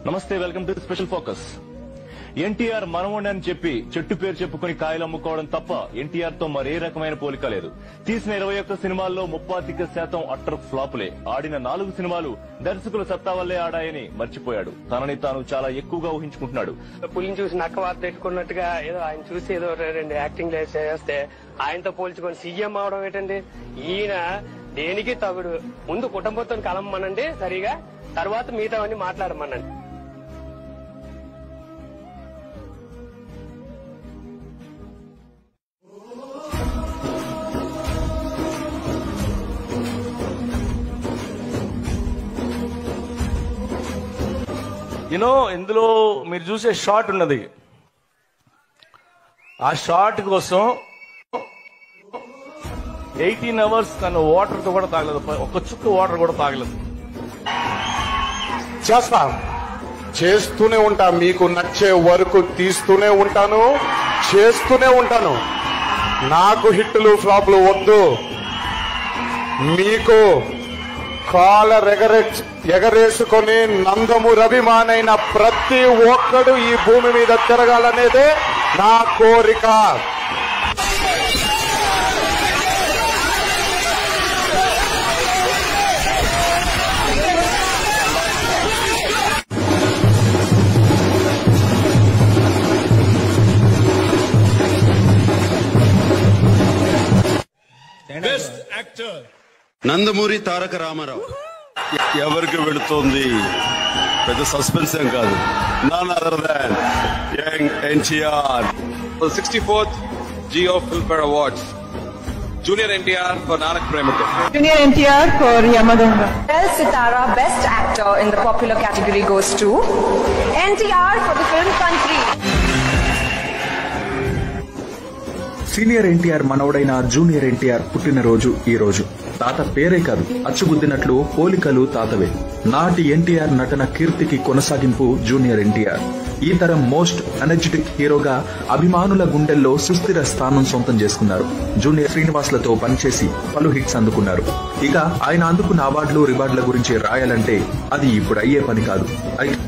నమస్తే welcome to special focus NTR మనవణ్ణి అని చెప్పి చెట్టు పేరు చెప్పుకుని కాయలు అమ్ముకోవడం తప్ప ఎన్టీఆర్ తో మరే రకమైన పోలిక లేదు తీసిన ఇరవై ఒక్క సినిమాల్లో ముప్పాతిక శాతం అట్టర్ ఫ్లాపులే ఆడిన నాలుగు సినిమాలు దర్శకుల సత్తా వల్లే ఆడాయని మర్చిపోయాడు తనని తాను చాలా ఎక్కువగా ఊహించుకుంటున్నాడు పులిని చూసి నక్క వార్త పెట్టుకున్నట్టుగా ఏదో ఆయన చూసి ఏదో రెండు యాక్టింగ్ చేస్తే ఆయనతో పోల్చుకొని సీఎం అవడం ఏంటండి ఈయన దేనికి తగుడు ముందు కుటుంబంతో కలమ్మనండి సరిగా తర్వాత మిగతావన్నీ మాట్లాడమనండి యూనో ఇందులో మీరు చూసే షాట్ ఉన్నది ఆ షాట్ కోసం ఎయిటీన్ అవర్స్ తను వాటర్ తో కూడా తాగలేదు ఒక్క చుక్క వాటర్ కూడా తాగలేదు చేస్తా చేస్తూనే ఉంటా మీకు నచ్చే వరకు తీస్తూనే ఉంటాను చేస్తూనే ఉంటాను నాకు హిట్లు ఫ్లాప్లు వద్దు మీకు కాలర్ ఎగరే ఎగరేసుకొని నందమూరి అభిమానైన ప్రతి ఒక్కడు ఈ భూమి మీద తిరగాలనేదే నా కోరిక నందమూరి తారక రామారావు ఎవరికి వెళుతోంది పెద్ద సస్పెన్స్ ఏం కాదు none other than young NTR the 64th Geo Filmfare Awards. Junior NTR for Nanak Premaka. Junior NTR for Yamaganga. Best Sitara Best Actor in the popular category goes to NTR for the film Country. Senior NTR మనవడైన junior NTR పుట్టినరోజు ఈ రోజు తాత పేరే కాదు అచ్చుగుద్దినట్లు పోలికలు తాతవే నాటి ఎన్టీఆర్ నటన కీర్తికి కొనసాగింపు జూనియర్ ఎన్టీఆర్ ఈ తరం మోస్ట్ ఎనర్జెటిక్ హీరోగా అభిమానుల గుండెల్లో సుస్థిర స్థానం సొంతం చేసుకున్నారు జూనియర్ శ్రీనివాస్లతో పనిచేసి పలు హిట్స్ అందుకున్నారు ఇక ఆయన అందుకున్న అవార్డులు రివార్డుల గురించి రాయాలంటే అది ఇప్పుడు అయ్యే పని కాదు అయితే